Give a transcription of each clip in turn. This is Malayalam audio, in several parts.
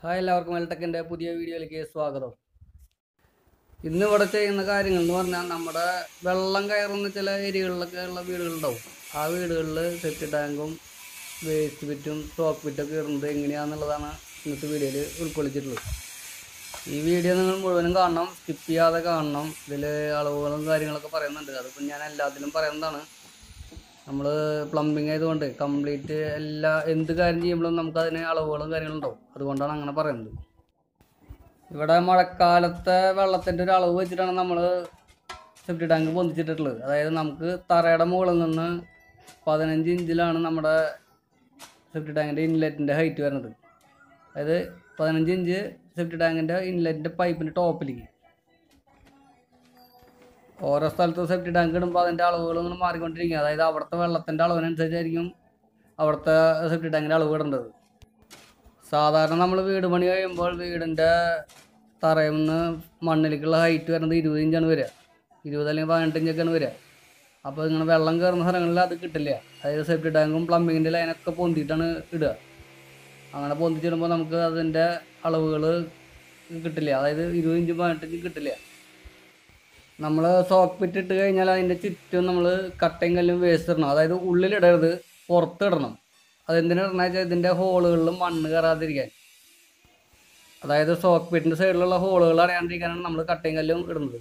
ഹായ് എല്ലാവർക്കും വെൽടെക്കിൻ്റെ പുതിയ വീഡിയോയിലേക്ക് സ്വാഗതം ഇന്ന് ഇവിടെ ചെയ്യുന്ന കാര്യങ്ങൾ എന്ന് പറഞ്ഞാൽ നമ്മുടെ വെള്ളം കയറുന്ന ചില ഏരിയകളിലൊക്കെ ഉള്ള വീടുകളുണ്ടാവും ആ വീടുകളിൽ സെപ്റ്റി ടാങ്കും വേസ്റ്റ് പിറ്റും സ്റ്റോക്ക് പിറ്റൊക്കെ ഇടുന്നത് എങ്ങനെയാണെന്നുള്ളതാണ് ഇന്നത്തെ വീഡിയോയിൽ ഉൾക്കൊള്ളിച്ചിട്ടുള്ളത് ഈ വീഡിയോ നിങ്ങൾ മുഴുവനും കാണണം സ്കിപ്പ് ചെയ്യാതെ കാണണം ഇതിൽ അളവുകളും കാര്യങ്ങളൊക്കെ പറയുന്നുണ്ട് അതിപ്പോൾ ഞാൻ എല്ലാത്തിലും പറയുന്നതാണ് നമ്മൾ പ്ലംബിങ് ആയതുകൊണ്ട് കംപ്ലീറ്റ് എല്ലാ എന്ത് കാര്യം ചെയ്യുമ്പോഴും നമുക്ക് അതിന് അളവുകളും കാര്യങ്ങളും ഉണ്ടാവും അതുകൊണ്ടാണ് അങ്ങനെ പറയുന്നത് ഇവിടെ മഴക്കാലത്തെ വെള്ളത്തിൻ്റെ ഒരു അളവ് വെച്ചിട്ടാണ് നമ്മൾ സെപ്റ്റി ടാങ്ക് പൊന്തിച്ചിട്ടുള്ളത് അതായത് നമുക്ക് തറയുടെ മുകളിൽ നിന്ന് പതിനഞ്ച് ഇഞ്ചിലാണ് നമ്മുടെ സെപ്റ്റി ടാങ്കിൻ്റെ ഇൻലെറ്റിൻ്റെ ഹൈറ്റ് വരുന്നത് അതായത് പതിനഞ്ച് ഇഞ്ച് സെപ്റ്റി ടാങ്കിൻ്റെ ഇൻലെറ്റിൻ്റെ പൈപ്പിൻ്റെ ടോപ്പിലേക്ക് ഓരോ സ്ഥലത്ത് സെപ്റ്റി ടാങ്ക് ഇടുമ്പോൾ അതിൻ്റെ അളവുകൾ ഇങ്ങനെ മാറിക്കൊണ്ടിരിക്കുക അതായത് അവിടുത്തെ വെള്ളത്തിൻ്റെ അളവിനനുസരിച്ചായിരിക്കും അവിടുത്തെ സെപ്റ്റി ടാങ്കിൻ്റെ അളവ് ഇടേണ്ടത് സാധാരണ നമ്മൾ വീട് പണി കഴിയുമ്പോൾ വീടിൻ്റെ തറയിൽ നിന്ന് മണ്ണിലേക്കുള്ള ഹൈറ്റ് വരുന്നത് ഇരുപത് ഇഞ്ചാണ് വരിക ഇരുപത് അല്ലെങ്കിൽ പതിനെട്ട് ഇഞ്ചൊക്കെയാണ് വരിക അപ്പോൾ ഇങ്ങനെ വെള്ളം കയറുന്ന സ്ഥലങ്ങളിൽ അത് കിട്ടില്ല അതായത് സെപ്റ്റി ടാങ്കും പ്ലംബിങ്ങിൻ്റെ ലൈനൊക്കെ പൊന്തിയിട്ടാണ് ഇടുക അങ്ങനെ പൊന്തിച്ചിടുമ്പോൾ നമുക്ക് അതിൻ്റെ അളവുകൾ കിട്ടില്ല അതായത് ഇരുപത് ഇഞ്ച് പതിനെട്ട് ഇഞ്ച് കിട്ടില്ല നമ്മൾ സോക്ക് പിറ്റ് ഇട്ട് കഴിഞ്ഞാൽ അതിൻ്റെ ചുറ്റും നമ്മൾ കട്ടയും കല്ലും വേസ്റ്റ് ഇടണം അതായത് ഉള്ളിലിടരുത് പുറത്ത് ഇടണം അതെന്തിനാ വെച്ചാൽ ഇതിൻ്റെ ഹോളുകളിൽ മണ്ണ് കയറാതിരിക്കാൻ അതായത് സോക്ക് പിറ്റിൻ്റെ സൈഡിലുള്ള ഹോളുകൾ അറിയാണ്ടിരിക്കാനാണ് നമ്മൾ കട്ടയും കല്ലും ഇടുന്നത്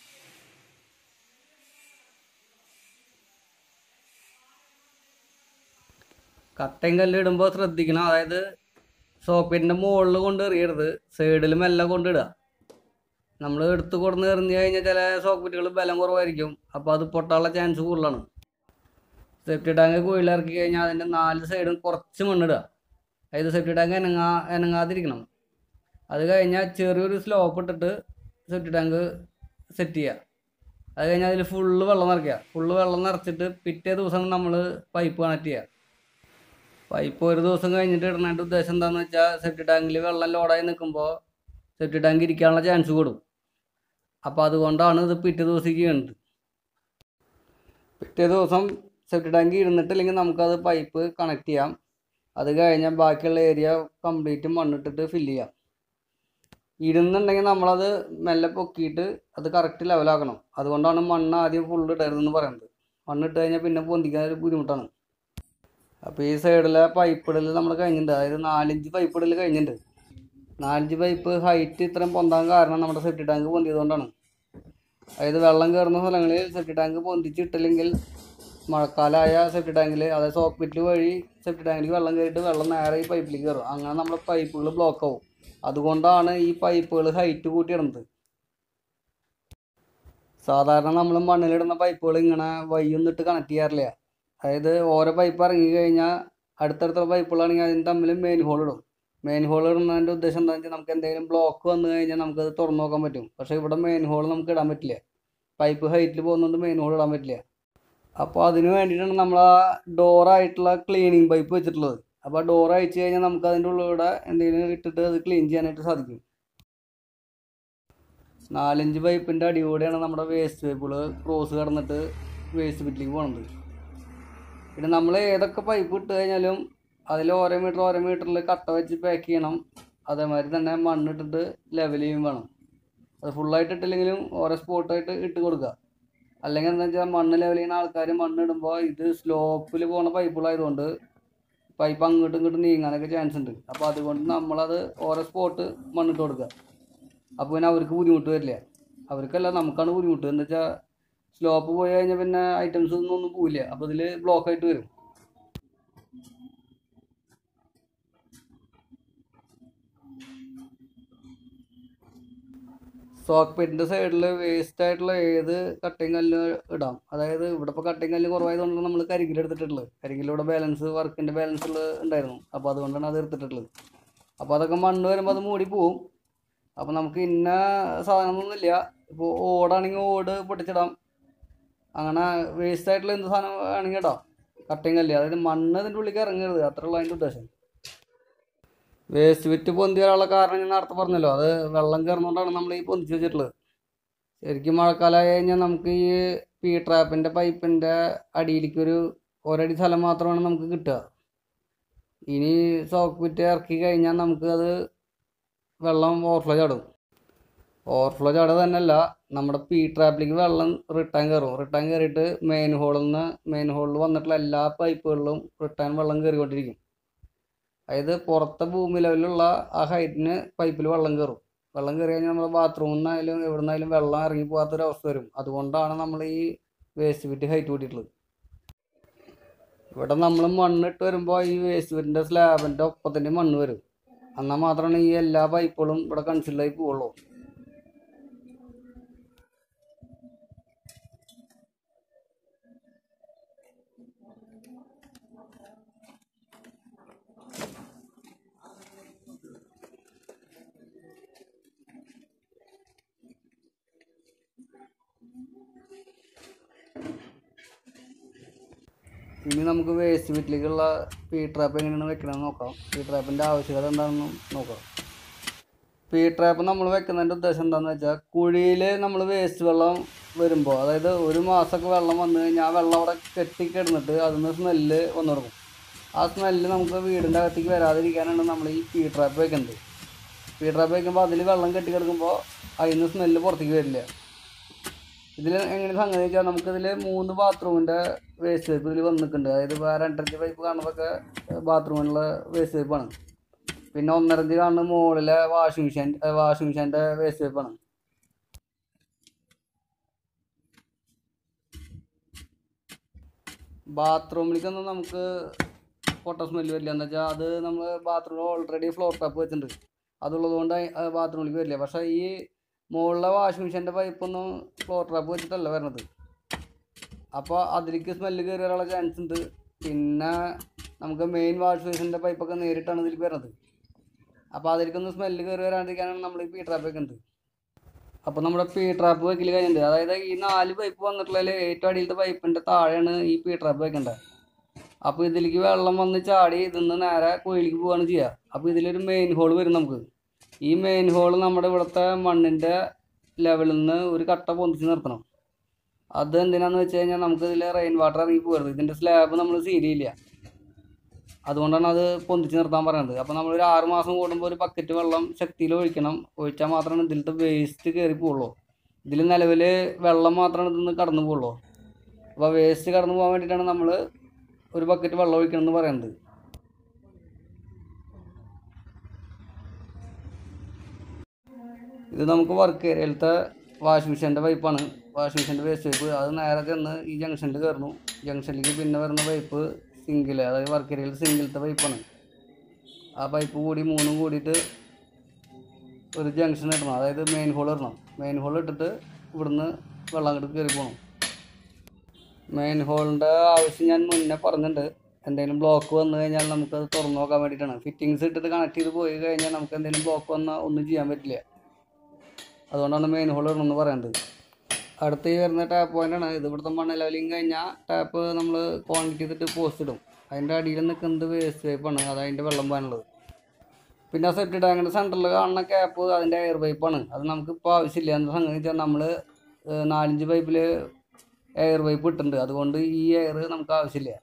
കട്ടയും കല്ലും ഇടുമ്പോൾ ശ്രദ്ധിക്കണം അതായത് സോക്ക് പിറ്റിൻ്റെ മുകളിൽ കൊണ്ട് എറിയരുത് സൈഡിൽ മെല്ലെ കൊണ്ടിടുക നമ്മൾ എടുത്ത് കൊടുന്ന് എറിഞ്ഞു കഴിഞ്ഞാൽ ചില സോക്കറ്റുകൾ ബലം കുറവായിരിക്കും അപ്പോൾ അത് പൊട്ടാനുള്ള ചാൻസ് കൂടുതലാണ് സെഫ്റ്റി ടാങ്ക് കുഴിലിറക്കി കഴിഞ്ഞാൽ അതിൻ്റെ നാല് സൈഡും കുറച്ച് മണ്ണിടുക അതായത് സെഫ്റ്റി ടാങ്ക് എനങ്ങാ എനങ്ങാതിരിക്കണം അത് കഴിഞ്ഞാൽ ചെറിയൊരു സ്ലോപ്പ് ഇട്ടിട്ട് സെഫ്റ്റി ടാങ്ക് സെറ്റ് ചെയ്യുക അത് കഴിഞ്ഞാൽ അതിൽ ഫുള്ള് വെള്ളം നിറയ്ക്കുക ഫുള്ള് വെള്ളം നിറച്ചിട്ട് പിറ്റേ ദിവസം നമ്മൾ പൈപ്പ് കണക്ട് ചെയ്യുക പൈപ്പ് ഒരു ദിവസം കഴിഞ്ഞിട്ട് ഇടുന്നതിൻ്റെ ഉദ്ദേശം എന്താണെന്ന് വെച്ചാൽ സെഫ്റ്റി ടാങ്കിൽ വെള്ളം ലോഡായി നിൽക്കുമ്പോൾ സെഫ്റ്റി ടാങ്ക് ഇരിക്കാനുള്ള ചാൻസ് കൂടും അപ്പോൾ അതുകൊണ്ടാണ് ഇത് പിറ്റേ ദിവസം ചെയ്യുന്നത് പിറ്റേ ദിവസം സെഫ്റ്റി ടാങ്ക് ഇരുന്നിട്ടില്ലെങ്കിൽ നമുക്കത് പൈപ്പ് കണക്ട് ചെയ്യാം അത് കഴിഞ്ഞാൽ ബാക്കിയുള്ള ഏരിയ കംപ്ലീറ്റ് മണ്ണിട്ടിട്ട് ഫില്ല് ചെയ്യാം ഇരുന്നുണ്ടെങ്കിൽ നമ്മളത് മെല്ലെ പൊക്കിയിട്ട് അത് കറക്റ്റ് ലെവലാക്കണം അതുകൊണ്ടാണ് മണ്ണ് ആദ്യം ഫുള്ള് ഇടരുതെന്ന് പറയുന്നത് മണ്ണിട്ട് കഴിഞ്ഞാൽ പിന്നെ പൊന്തിക്കാൻ ഒരു ബുദ്ധിമുട്ടാണ് അപ്പോൾ ഈ സൈഡിലെ പൈപ്പ് ഇടൽ നമ്മൾ കഴിഞ്ഞിട്ടുണ്ട് അതായത് നാലിഞ്ച് പൈപ്പ് ഇടൽ കഴിഞ്ഞിട്ടുണ്ട് നാലഞ്ച് പൈപ്പ് ഹൈറ്റ് ഇത്രയും പൊന്താൻ കാരണം നമ്മുടെ സെപ്റ്റി ടാങ്ക് പൊന്തിയതുകൊണ്ടാണ് അതായത് വെള്ളം കയറുന്ന സ്ഥലങ്ങളിൽ സെപ്റ്റി ടാങ്ക് പൊന്തിച്ചിട്ടില്ലെങ്കിൽ മഴക്കാലമായ സെപ്റ്റി ടാങ്കിൽ അതായത് സോക്ക് പിറ്റിൽ വഴി സെപ്റ്റി ടാങ്കിലേക്ക് വെള്ളം കയറിയിട്ട് വെള്ളം നേരെ ഈ പൈപ്പിലേക്ക് കയറും അങ്ങനെ നമ്മുടെ പൈപ്പുകൾ ബ്ലോക്ക് ആവും അതുകൊണ്ടാണ് ഈ പൈപ്പുകൾ ഹൈറ്റ് കൂട്ടിയിടുന്നത് സാധാരണ നമ്മൾ മണ്ണിലിടുന്ന പൈപ്പുകൾ ഇങ്ങനെ വയ്യൊന്നിട്ട് കണക്ട് ചെയ്യാറില്ല അതായത് ഓരോ പൈപ്പ് ഇറങ്ങി കഴിഞ്ഞാൽ അടുത്തടുത്തുള്ള പൈപ്പുകളാണെങ്കിൽ അതിന് തമ്മിൽ മെയിൻ ഹോൾ ഇടും മെയിൻ ഹോൾ ഇടുന്നതിൻ്റെ ഉദ്ദേശം എന്താണെന്ന് വെച്ചാൽ നമുക്ക് എന്തെങ്കിലും ബ്ലോക്ക് വന്നു കഴിഞ്ഞാൽ നമുക്കത് തുറന്നു നോക്കാൻ പറ്റും പക്ഷേ ഇവിടെ മെയിൻ ഹോൾ നമുക്ക് ഇടാൻ പറ്റില്ല പൈപ്പ് ഹൈറ്റിൽ പോകുന്നതുകൊണ്ട് മെയിൻ ഹോൾ ഇടാൻ പറ്റില്ല അപ്പോൾ അതിന് വേണ്ടിയിട്ടാണ് നമ്മൾ ആ ഡോറായിട്ടുള്ള ക്ലീനിങ് പൈപ്പ് വെച്ചിട്ടുള്ളത് അപ്പോൾ ആ ഡോർ അയച്ചു കഴിഞ്ഞാൽ നമുക്ക് അതിൻ്റെ ഉള്ളിലൂടെ എന്തെങ്കിലും ഇട്ടിട്ട് അത് ക്ലീൻ ചെയ്യാനായിട്ട് സാധിക്കും നാലഞ്ച് പൈപ്പിൻ്റെ അടിയോടെയാണ് നമ്മുടെ വേസ്റ്റ് പൈപ്പുകൾ ക്രോസ് കടന്നിട്ട് വേസ്റ്റ് പിറ്റിലേക്ക് പോകുന്നത് പിന്നെ നമ്മൾ ഏതൊക്കെ പൈപ്പ് ഇട്ട് കഴിഞ്ഞാലും അതിൽ ഓരോ മീറ്റർ ഓരോ മീറ്ററിൽ കട്ട വെച്ച് പാക്ക് ചെയ്യണം അതേമാതിരി തന്നെ മണ്ണിട്ടിട്ട് ലെവൽ ചെയ്യും വേണം അത് ഫുള്ളായിട്ട് ഇട്ടില്ലെങ്കിലും ഓരോ സ്പോട്ടായിട്ട് ഇട്ട് കൊടുക്കുക അല്ലെങ്കിൽ എന്താ വെച്ചാൽ മണ്ണ് ലെവൽ ചെയ്യുന്ന ആൾക്കാർ മണ്ണിടുമ്പോൾ ഇത് സ്ലോപ്പിൽ പോകുന്ന പൈപ്പുകളായതുകൊണ്ട് പൈപ്പ് അങ്ങോട്ടും ഇങ്ങോട്ടും നീങ്ങാനൊക്കെ ചാൻസ് ഉണ്ട് അപ്പോൾ അതുകൊണ്ട് നമ്മളത് ഓരോ സ്പോട്ട് മണ്ണിട്ട് കൊടുക്കുക അപ്പോൾ പിന്നെ അവർക്ക് ബുദ്ധിമുട്ട് വരില്ല അവർക്കല്ല നമുക്കാണ് ബുദ്ധിമുട്ട് എന്താ വെച്ചാൽ സ്ലോപ്പ് പോയി കഴിഞ്ഞാൽ പിന്നെ ഐറ്റംസ് ഒന്നും ഒന്നും പോവില്ല അപ്പോൾ ഇതിൽ ബ്ലോക്ക് ആയിട്ട് വരും സോക്ക് പിറ്റിൻ്റെ സൈഡിൽ വേസ്റ്റ് ആയിട്ടുള്ള ഏത് കട്ടിങ് കല്ല് ഇടാം അതായത് ഇവിടെ ഇപ്പോൾ കട്ടിങ് കല്ല് കുറവായതുകൊണ്ടാണ് നമ്മൾ കരികിൽ എടുത്തിട്ടുള്ളത് കരികിലൂടെ ബാലൻസ് വർക്കിൻ്റെ ബാലൻസ് ഉണ്ടായിരുന്നു അപ്പോൾ അതുകൊണ്ടാണ് അത് എടുത്തിട്ടുള്ളത് അപ്പോൾ അതൊക്കെ മണ്ണ് വരുമ്പോൾ അത് മൂടി പോവും അപ്പോൾ നമുക്ക് ഇന്ന സാധനമൊന്നുമില്ല ഇപ്പോൾ ഓടാണെങ്കിൽ ഓട് പൊട്ടിച്ചിടാം അങ്ങനെ വേസ്റ്റ് ആയിട്ടുള്ള എന്ത് സാധനം വേണമെങ്കിൽ ഇടാം കട്ടിങ് കല്ല് അതായത് മണ്ണ് ഇതിൻ്റെ ഉള്ളിലേക്ക് ഇറങ്ങരുത് അത്രയുള്ള അതിൻ്റെ ഉദ്ദേശം വേസ്റ്റ് വിറ്റ് പൊന്തി വരാനുള്ള കാരണം ഞാൻ നേരത്തെ പറഞ്ഞല്ലോ അത് വെള്ളം കയറുന്നതുകൊണ്ടാണ് നമ്മൾ ഈ പൊന്തിച്ച് വെച്ചിട്ടുള്ളത് ശരിക്കും മഴക്കാലമായി കഴിഞ്ഞാൽ നമുക്ക് ഈ പി ട്രാപ്പിൻ്റെ പൈപ്പിൻ്റെ അടിയിലേക്ക് ഒരു ഒരടി സ്ഥലം മാത്രമാണ് നമുക്ക് കിട്ടുക ഇനി സോക്ക് വിറ്റ് ഇറക്കി കഴിഞ്ഞാൽ നമുക്ക് അത് വെള്ളം ഓവർഫ്ലോ ചാടും ഓവർഫ്ലോ ചാടുക തന്നെയല്ല നമ്മുടെ പി ട്രാപ്പിലേക്ക് വെള്ളം റിട്ടേൺ കയറും റിട്ടേൺ കയറിയിട്ട് മെയിൻ ഹോളിൽ നിന്ന് മെയിൻ ഹോളിൽ വന്നിട്ടുള്ള എല്ലാ പൈപ്പുകളിലും റിട്ടേൺ വെള്ളം കയറിക്കൊണ്ടിരിക്കും അതായത് പുറത്തെ ഭൂമി ലെവലിലുള്ള ആ ഹൈറ്റിന് പൈപ്പിൽ വെള്ളം കയറും വെള്ളം കയറി കഴിഞ്ഞാൽ നമ്മുടെ ബാത്റൂമിൽ നിന്നായാലും എവിടെ നിന്നായാലും വെള്ളം ഇറങ്ങി പോകാത്തൊരവസ്ഥ വരും അതുകൊണ്ടാണ് നമ്മൾ ഈ വേസ്റ്റ് വിറ്റ് ഹൈറ്റ് കൂട്ടിയിട്ടുള്ളത് ഇവിടെ നമ്മൾ മണ്ണിട്ട് വരുമ്പോൾ ഈ വേസ്റ്റ് വിറ്റിൻ്റെ സ്ലാബിൻ്റെ ഒപ്പത്തിൻ്റെ മണ്ണ് വരും എന്നാൽ മാത്രമാണ് ഈ എല്ലാ പൈപ്പുകളും ഇവിടെ കൺസിഡറായി പോവുള്ളൂ ഇനി നമുക്ക് വേസ്റ്റ് വീട്ടിലേക്കുള്ള പീ ട്രാപ്പ് എങ്ങനെയാണ് വെക്കണമെന്ന് നോക്കാം പീ ട്രാപ്പിൻ്റെ ആവശ്യകത എന്താണെന്ന് നോക്കാം പീ ട്രാപ്പ് നമ്മൾ വെക്കുന്നതിൻ്റെ ഉദ്ദേശം എന്താണെന്ന് വെച്ചാൽ കുഴിയിൽ നമ്മൾ വേസ്റ്റ് വെള്ളം വരുമ്പോൾ അതായത് ഒരു മാസമൊക്കെ വെള്ളം വന്നു കഴിഞ്ഞാൽ ആ വെള്ളം അവിടെ കെട്ടിക്കിടന്നിട്ട് അതിൽ നിന്ന് സ്മെല്ല് വന്നു തുടങ്ങും ആ സ്മെല്ല് നമുക്ക് വീടിൻ്റെ അകത്തേക്ക് വരാതിരിക്കാനാണ് നമ്മൾ ഈ പീ ട്രാപ്പ് വെക്കുന്നത് പീ ട്രാപ്പ് വെക്കുമ്പോൾ അതിൽ വെള്ളം കെട്ടിക്കിടക്കുമ്പോൾ അതിൽ നിന്ന് സ്മെല്ല് പുറത്തേക്ക് വരില്ല ഇതിൽ എങ്ങനെ സംഗതി വെച്ചാൽ നമുക്കിതിൽ മൂന്ന് ബാത്റൂമിൻ്റെ വേസ്റ്റ് പൈപ്പ് ഇതിൽ വന്നിട്ടുണ്ട് അതായത് ഇപ്പോൾ ആ രണ്ടരഞ്ച് പൈപ്പ് കാണുന്നതൊക്കെ ബാത്റൂമിനുള്ള വേസ്റ്റ് പൈപ്പാണ് പിന്നെ ഒന്നരഞ്ച് കാണുന്ന മുകളിലെ വാഷിംഗ് മെഷീൻ വാഷിംഗ് മെഷീൻ്റെ വേസ്റ്റ് പൈപ്പാണ് ബാത്റൂമിലേക്കൊന്നും നമുക്ക് പൊട്ട സ്മെല്ല് വരില്ല എന്ന് വെച്ചാൽ അത് നമ്മൾ ബാത്റൂമിൽ ഓൾറെഡി ഫ്ലോർ ടാപ്പ് വെച്ചിട്ടുണ്ട് അതുള്ളത് കൊണ്ട് ബാത്റൂമിലേക്ക് വരില്ല പക്ഷേ ഈ മുകളിലെ വാഷിംഗ് മെഷീൻ്റെ പൈപ്പൊന്നും ഫ്ലോർ ട്രാപ്പ് വെച്ചിട്ടല്ല വരണത് അപ്പോൾ അതിലേക്ക് സ്മെല്ല് കയറി വരാനുള്ള ചാൻസ് ഉണ്ട് പിന്നെ നമുക്ക് മെയിൻ വാഷ് ബേസിൻ്റെ പൈപ്പൊക്കെ നേരിട്ടാണ് ഇതിലേക്ക് വരുന്നത് അപ്പോൾ അതിലേക്കൊന്നും സ്മെല്ല് കയറി വരാണ്ടിരിക്കാനാണ് നമ്മൾ ഈ പീ ട്രാപ്പ് വെക്കുന്നത് അപ്പോൾ നമ്മുടെ പീ ട്രാപ്പ് വെക്കൽ കഴിഞ്ഞിട്ടുണ്ട് അതായത് ഈ നാല് പൈപ്പ് വന്നിട്ടുള്ളതിൽ ഏറ്റവും അടിയിലത്തെ പൈപ്പിൻ്റെ താഴെയാണ് ഈ പീ ട്രാപ്പ് വെക്കേണ്ടത് അപ്പോൾ ഇതിലേക്ക് വെള്ളം വന്ന് ചാടി ഇതിന്ന് നേരെ കുഴിയിലേക്ക് പോവുകയാണ് ചെയ്യുക അപ്പോൾ ഇതിലൊരു മെയിൻ ഹോൾ വരും നമുക്ക് ഈ മെയിൻ ഹോൾ നമ്മുടെ ഇവിടുത്തെ മണ്ണിൻ്റെ ലെവലിൽ നിന്ന് ഒരു കട്ട പൊന്തിച്ച് നിർത്തണം അത് എന്തിനാന്ന് വെച്ച് കഴിഞ്ഞാൽ നമുക്ക് ഇതിൽ റെയിൻ വാട്ടർ ഇറങ്ങി പോകരുത് ഇതിൻ്റെ സ്ലാബ് നമ്മൾ സീൽ ചെയ്യില്ല അതുകൊണ്ടാണ് അത് പൊന്തിച്ച് നിർത്താൻ പറയുന്നത് അപ്പോൾ നമ്മൾ ഒരു ആറ് മാസം കൂടുമ്പോൾ ഒരു ബക്കറ്റ് വെള്ളം ശക്തിയിൽ ഒഴിക്കണം ഒഴിച്ചാൽ മാത്രമാണ് ഇതിലത്തെ വേസ്റ്റ് കയറി പോവുള്ളൂ ഇതിൽ നിലവിൽ വെള്ളം മാത്രമാണ് ഇതിന്ന് കടന്നു പോവുള്ളൂ അപ്പോൾ വേസ്റ്റ് കടന്നു പോകാൻ വേണ്ടിയിട്ടാണ് നമ്മൾ ഒരു ബക്കറ്റ് വെള്ളം ഒഴിക്കണം എന്ന് പറയുന്നത് ഇത് നമുക്ക് വർക്ക് ഏരിയയിലത്തെ വാഷിംഗ് മെഷീൻ്റെ പൈപ്പാണ് വാഷിംഗ് മെഷീൻ്റെ വേസ്റ്റ് പൈപ്പ് അത് നേരെ ചെന്ന് ഈ ജംഗ്ഷനിൽ കയറുന്നു ജംഗ്ഷനിലേക്ക് പിന്നെ വരുന്ന പൈപ്പ് സിംഗിൾ അതായത് വർക്ക് ഏരിയയിൽ സിംഗിളത്തെ പൈപ്പാണ് ആ പൈപ്പ് കൂടി മൂന്നും കൂടിയിട്ട് ഒരു ജംഗ്ഷൻ ഇടണം അതായത് മെയിൻ ഹോൾ ഇടണം മെയിൻ ഹോൾ ഇട്ടിട്ട് ഇവിടുന്ന് വെള്ളം അങ്ങോട്ട് കയറി പോകണം മെയിൻ ഹോളിൻ്റെ ആവശ്യം ഞാൻ മുന്നേ പറഞ്ഞിട്ടുണ്ട് എന്തെങ്കിലും ബ്ലോക്ക് വന്നു കഴിഞ്ഞാൽ നമുക്കത് തുറന്നു നോക്കാൻ വേണ്ടിയിട്ടാണ് ഫിറ്റിങ്സ് ഇട്ടിട്ട് കണക്ട് ചെയ്ത് പോയി കഴിഞ്ഞാൽ നമുക്ക് എന്തെങ്കിലും ബ്ലോക്ക് വന്നാൽ ഒന്നും ചെയ്യാൻ പറ്റില്ല അതുകൊണ്ടാണ് മെയിൻ ഹോൾ ഇടണമെന്ന് പറയുന്നത് അടുത്ത് ഈ വരുന്ന ടാപ്പ് പോയിൻ്റാണ് ഇത് ഇവിടുത്തെ മണ്ണ് ലെവലിങ് കഴിഞ്ഞാൽ ടാപ്പ് നമ്മൾ ക്വാണ്ടിറ്റി ചെയ്തിട്ട് പോസ്റ്റ് ഇടും അതിൻ്റെ അടിയിൽ നിൽക്കുന്നത് വേസ്റ്റ് പൈപ്പാണ് അത് അതിൻ്റെ വെള്ളം പോകാനുള്ളത് പിന്നെ സെപ്റ്റി ടാങ്കിൻ്റെ സെൻറ്ററിൽ കാണുന്ന ക്യാപ്പ് അതിൻ്റെ എയർ പൈപ്പാണ് അത് നമുക്ക് ഇപ്പോൾ ആവശ്യമില്ല എന്താ സംഗതി വെച്ചാൽ നമ്മൾ നാലഞ്ച് പൈപ്പിൽ എയർ പൈപ്പ് ഇട്ടിട്ടുണ്ട് അതുകൊണ്ട് ഈ എയർ നമുക്ക് ആവശ്യമില്ല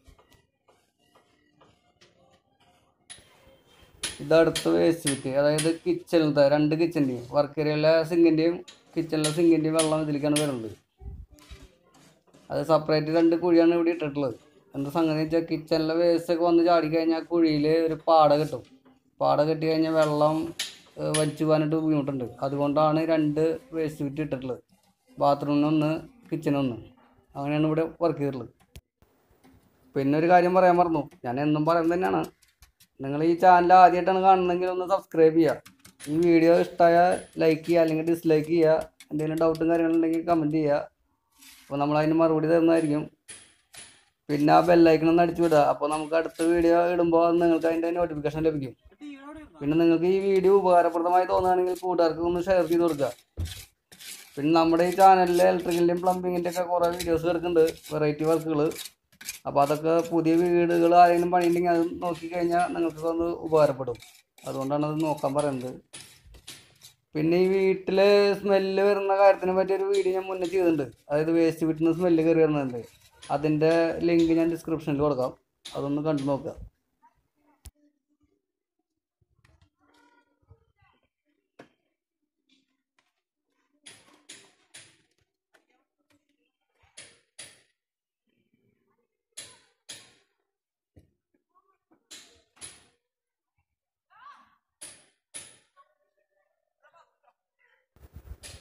ഇതടുത്ത് വേസ്റ്റ് വിറ്റ് അതായത് കിച്ചണിലത്തെ രണ്ട് കിച്ചൻ്റെയും വർക്ക് ഏരിയയിലെ സിങ്കിൻ്റെയും കിച്ചണിലെ സിങ്കിൻ്റെയും വെള്ളം ഇതിലേക്കാണ് വരുന്നത് അത് സെപ്പറേറ്റ് രണ്ട് കുഴിയാണ് ഇവിടെ ഇട്ടിട്ടുള്ളത് എന്താ സംഗതി വെച്ചാൽ കിച്ചണിലെ വേസ്റ്റ് ഒക്കെ വന്ന് ചാടി കഴിഞ്ഞാൽ കുഴിയിൽ ഒരു പാട കിട്ടും പാട കെട്ടി കഴിഞ്ഞാൽ വെള്ളം ഏഹ്, വലിച്ചു പോകാനായിട്ട് ബുദ്ധിമുട്ടുണ്ട് അതുകൊണ്ടാണ് രണ്ട് വേസ്റ്റ് വിറ്റ് ഇട്ടിട്ടുള്ളത് ബാത്റൂമിനൊന്ന് കിച്ചണൊന്ന് അങ്ങനെയാണ് ഇവിടെ വർക്ക് ചെയ്തിട്ടുള്ളത് പിന്നെ ഒരു കാര്യം പറയാൻ മറന്നു ഞാൻ എന്നും പറയുന്നത് തന്നെയാണ് നിങ്ങൾ ഈ ചാനൽ ആദ്യമായിട്ടാണ് കാണുന്നതെങ്കിൽ ഒന്ന് സബ്സ്ക്രൈബ് ചെയ്യുക ഈ വീഡിയോ ഇഷ്ടമായാൽ ലൈക്ക് ചെയ്യുക അല്ലെങ്കിൽ ഡിസ്ലൈക്ക് ചെയ്യുക എന്തെങ്കിലും ഡൗട്ടും കാര്യങ്ങളുണ്ടെങ്കിൽ കമൻറ്റ് ചെയ്യുക അപ്പോൾ നമ്മൾ അതിന് മറുപടി തരുന്നതായിരിക്കും പിന്നെ ആ ബെല്ലൈക്കൺ ഒന്ന് അടിച്ചു വിടുക അപ്പോൾ നമുക്ക് അടുത്ത വീഡിയോ ഇടുമ്പോൾ നിങ്ങൾക്ക് അതിൻ്റെ നോട്ടിഫിക്കേഷൻ ലഭിക്കും പിന്നെ നിങ്ങൾക്ക് ഈ വീഡിയോ ഉപകാരപ്രദമായി തോന്നുകയാണെങ്കിൽ കൂട്ടുകാർക്ക് ഒന്ന് ഷെയർ ചെയ്ത് കൊടുക്കുക പിന്നെ നമ്മുടെ ഈ ചാനലിൽ ഇലക്ട്രിക്കലിൻ്റെയും പ്ലംബിങ്ങിൻ്റെ ഒക്കെ കുറേ വീഡിയോസ് കിടക്കുന്നുണ്ട് വെറൈറ്റി വർക്കുകൾ അപ്പോൾ അതൊക്കെ പുതിയ വീടുകൾ ആരെങ്കിലും പണിയുണ്ടെങ്കിൽ അത് നോക്കിക്കഴിഞ്ഞാൽ നിങ്ങൾക്ക് ഒന്ന് ഉപകാരപ്പെടും അതുകൊണ്ടാണ് അത് നോക്കാൻ പറയുന്നത് പിന്നെ ഈ വീട്ടിൽ സ്മെല്ല് വരുന്ന കാര്യത്തിനെ പറ്റി ഒരു വീഡിയോ ഞാൻ മുന്നേ ചെയ്തിട്ടുണ്ട് അതായത് വേസ്റ്റ് വീട്ടിൽ നിന്ന് സ്മെല്ല് കയറി വരുന്നുണ്ട് അതിൻ്റെ ലിങ്ക് ഞാൻ ഡിസ്ക്രിപ്ഷനിൽ കൊടുക്കാം അതൊന്ന് കണ്ടു നോക്കുക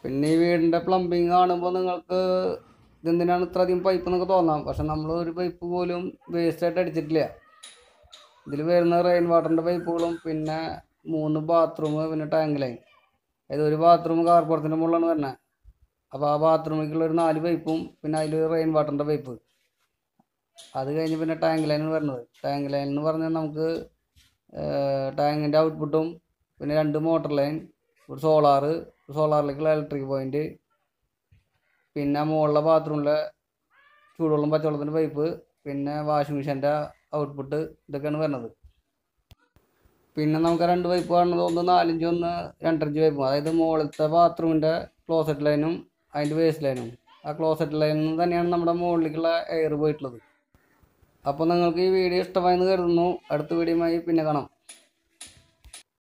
പിന്നെ ഈ വീടിൻ്റെ പ്ലംബിങ് കാണുമ്പോൾ നിങ്ങൾക്ക് ഇതെന്തിനാണ് ഇത്രയധികം പൈപ്പ് എന്നൊക്കെ തോന്നാം പക്ഷെ നമ്മൾ ഒരു പൈപ്പ് പോലും വേസ്റ്റായിട്ട് അടിച്ചിട്ടില്ല ഇതിൽ വരുന്ന റെയിൻ വാട്ടറിൻ്റെ പൈപ്പുകളും പിന്നെ മൂന്ന് ബാത്റൂം പിന്നെ ടാങ്ക് ലൈൻ അതായത് ഒരു ബാത്റൂം കാർപ്പുറത്തിൻ്റെ മുകളിലാണ് വരുന്നത് അപ്പോൾ ആ ബാത്റൂമിലേക്കുള്ള ഒരു നാല് പൈപ്പും പിന്നെ അതിൽ റെയിൻ വാട്ടറിൻ്റെ പൈപ്പ് അത് കഴിഞ്ഞ് പിന്നെ ടാങ്ക് ലൈനാണ് വരുന്നത് ടാങ്ക് ലൈൻ എന്ന് പറഞ്ഞാൽ നമുക്ക് ടാങ്കിൻ്റെ ഔട്ട്പുട്ടും പിന്നെ രണ്ട് മോട്ടർ ലൈൻ ഒരു സോളാറ് സോളാറിലേക്കുള്ള ഇലക്ട്രിക് പോയിന്റ് പിന്നെ മുകളിലെ ബാത്റൂമിലെ ചൂടുവെള്ളം പച്ചവെള്ളത്തിൻ്റെ പൈപ്പ് പിന്നെ വാഷിംഗ് മെഷീൻ്റെ ഔട്ട്പുട്ട് ഇതൊക്കെയാണ് വരുന്നത് പിന്നെ നമുക്ക് രണ്ട് പൈപ്പ് കാണുന്നത് ഒന്ന് നാലിഞ്ച് ഒന്ന് രണ്ടരഞ്ച് പൈപ്പും അതായത് മുകളിലത്തെ ബാത്റൂമിൻ്റെ ക്ലോസറ്റ് ലൈനും അതിൻ്റെ വേസ്റ്റ് ലൈനും ആ ക്ലോസറ്റ് ലൈനിൽ നിന്ന് തന്നെയാണ് നമ്മുടെ മുകളിലേക്കുള്ള എയർ പോയിട്ടുള്ളത് അപ്പോൾ നിങ്ങൾക്ക് ഈ വീഡിയോ ഇഷ്ടമായെന്ന് കരുതുന്നു അടുത്ത വീഡിയോയുമായി പിന്നെ കാണാം